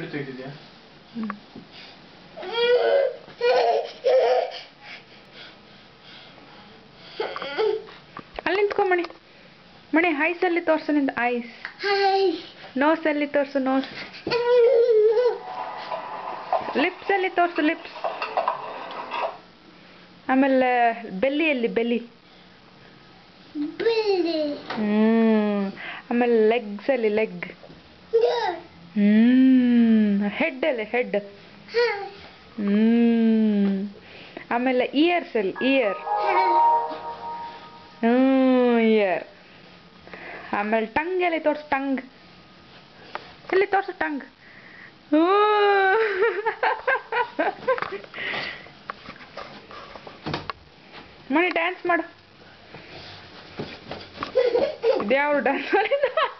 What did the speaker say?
video ತೆಗೆದಿದ್ಯಾ ಅಲ್ಲಿ ನಿಂತ್ಕೊ ಮಣಿ ಮಣಿ ice ಅಲ್ಲಿ ತೋರ್ಸು ನಿಂದ ಐಸ್ ನೋಸ್ ಅಲ್ಲಿ ತೋರ್ಸು ನೋಸ್ ಲಿಪ್ಸ್ ಅಲ್ಲಿ ತೋರ್ಸು ಲಿಪ್ಸ್ ಆಮೇಲೆ ಬೆಲ್ಲಿಯಲ್ಲಿ ಬೆಲ್ಲಿ ಹ್ಮ್ ಆಮೇಲೆ ಲೆಗ್ಸ್ ಅಲ್ಲಿ ಲೆಗ್ ಹ್ಮ್ ಹೆಡ್ ಅಲ್ಲಿ ಹೆಡ್ ಹ್ಮ್ ಆಮೇಲೆ ಇಯರ್ಸ್ ಅಲ್ಲಿ ಇಯರ್ ಹ್ಮ್ ಇಯರ್ ಆಮೇಲೆ ಟಂಗ್ ಎಲ್ಲಿ ತೋರ್ಸು ಟಂಗ್ ಎಲ್ಲಿ ತೋರ್ಸು ಟಂಗ್ ಮಣಿ ಡ್ಯಾನ್ಸ್ ಮಾಡು ಇದ್ಯಾವ್ರು ಡ್ಯಾನ್ಸ್ ಮಾಡಿದ